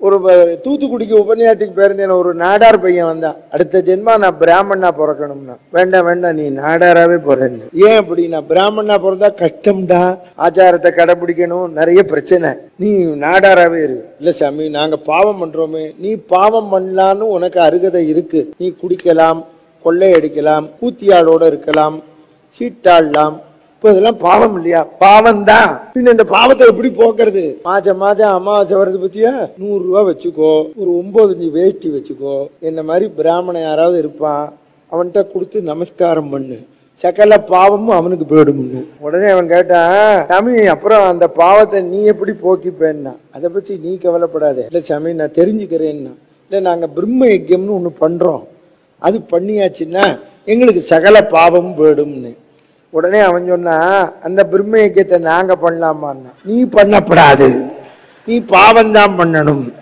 ஒரு ப- தூத்துக்குடிக்கு உபன்யாசத்துக்கு போயிருந்தேன் ஒரு நாடார் பையன் வந்தான் அடுத்த ஜென்மா நான் பிராமணனா பிறக்கணும்னா வேண்டாம் வேண்டாம் நீ நாடாராவே போறேன்னு ஏன் அப்படின்னா பிராமணனா பிறந்தா கஷ்டம்டா ஆச்சாரத்தை கடைபிடிக்கணும் நிறைய பிரச்சனை நீ நாடாராவே இரு இல்ல சாமி நாங்க பாவம் பண்றோமே நீ பாவம் பண்ணலான்னு உனக்கு அருகதை இருக்கு நீ குடிக்கலாம் கொள்ளையடிக்கலாம் கூத்தியாளோட இருக்கலாம் சீட்டாடலாம் இப்ப இதெல்லாம் பாவம் இல்லையா பாவம் தான் பின்ன இந்த பாவத்தை எப்படி போக்குறது மாசம் மாசம் அமாவாசை வருது பத்தியா நூறு ரூபா வச்சுக்கோ ஒரு ஒன்பது அஞ்சு வேஷ்டி வச்சுக்கோ என்ன மாதிரி பிராமணன் யாராவது இருப்பான் அவன்கிட்ட கொடுத்து நமஸ்காரம் பண்ணு சகல பாவமும் அவனுக்கு போயிடும்னு உடனே அவன் கேட்டான் சாமி அப்புறம் அந்த பாவத்தை நீ எப்படி போக்கிப்பேன்னா அதை பத்தி நீ கவலைப்படாத இல்ல சாமி நான் தெரிஞ்சுக்கிறேன்னா இல்ல நாங்க பிரம்ம யஜ்யம்னு ஒண்ணு பண்றோம் அது பண்ணியாச்சுன்னா எங்களுக்கு சகல பாவமும் போயிடும்னு உடனே அவன் சொன்னா அந்த பிரம்ம யஜ்யத்தை நாங்க பண்ணலாமான்னா நீ பண்ணப்படாது நீ பாவம் தான் பண்ணணும்